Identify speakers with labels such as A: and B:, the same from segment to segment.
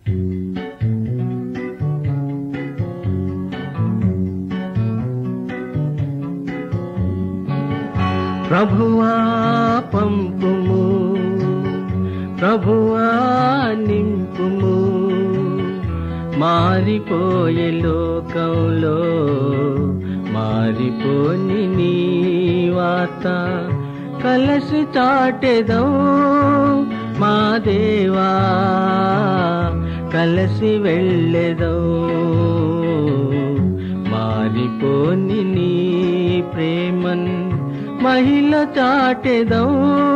A: ప్రభువా పంపుము ప్రభువా నింపుము మారిపోయే లోకంలో మారిపోని నీ వార్త కలసి చాటెదం మా దేవా కలసి వెళ్ళెదం మారిపోని నీ ప్రేమన్ మహిళ చాటెదం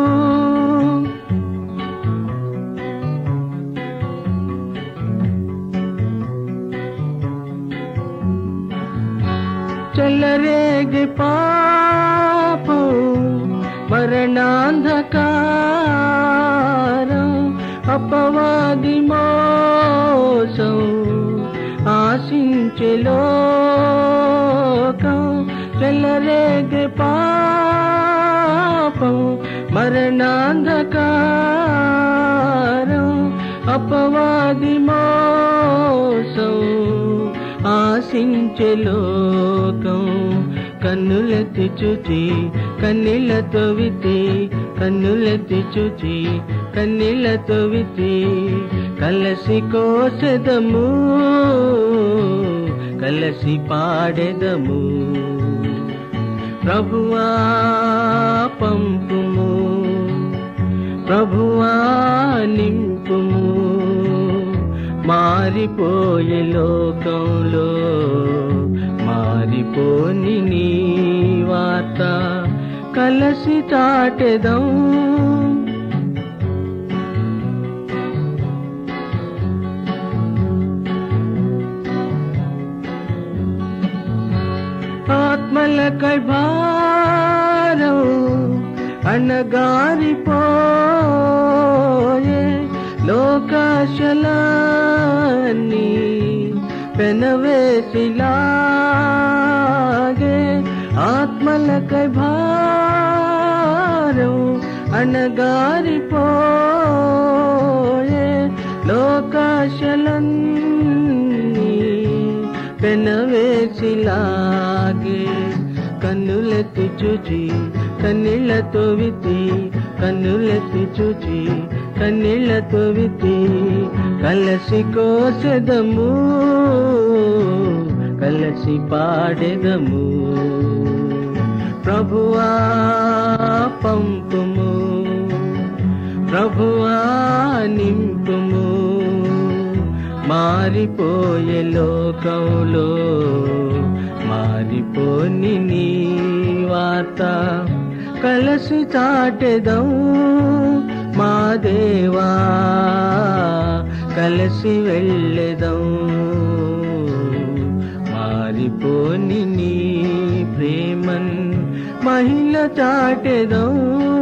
A: చల్లరేగి పాపం మరణాంధకారం అపవాది మోసం ఆశించే లోకం చల్లరేగి పాపం మరణాంధకారం అపవాది మోసం ఆశించే లోకం కన్నులెత్తి చూచి కన్నీళ్లతో వితి కన్నులెత్తి చూచి కన్నీళ్లతో వితి కలసి కోసెదము కలసి పాడెదము ప్రభువా పంపుము ప్రభువా నింపుము మారిపోయే లోకంలో మారిపోని నీ వార్త కలసి చాటెదం ఆత్మలకై భారం అణగారిపోయే లోకాశలాన్ని పెనవేసిలాగే ఆత్మలకై భారం అణగారిపోయే లోకాశలన్నీ పెనవేసిలాగే కన్నులెత్తి చూచి కన్నీళ్లతో వితి కన్నులెత్తి చూచి కన్నీళ్లతో వితి కలసి కోసెదము కలసి పాడెదము ప్రభువా పంపుము ప్రభువా నింపుము మారిపోయే లోకంలో మారిపోని నీ వార్త కలసి చాటెదం మా దేవా కలసి వెళ్ళెదం మారిపోని నీ ప్రేమన్ మహిళ చాటెదం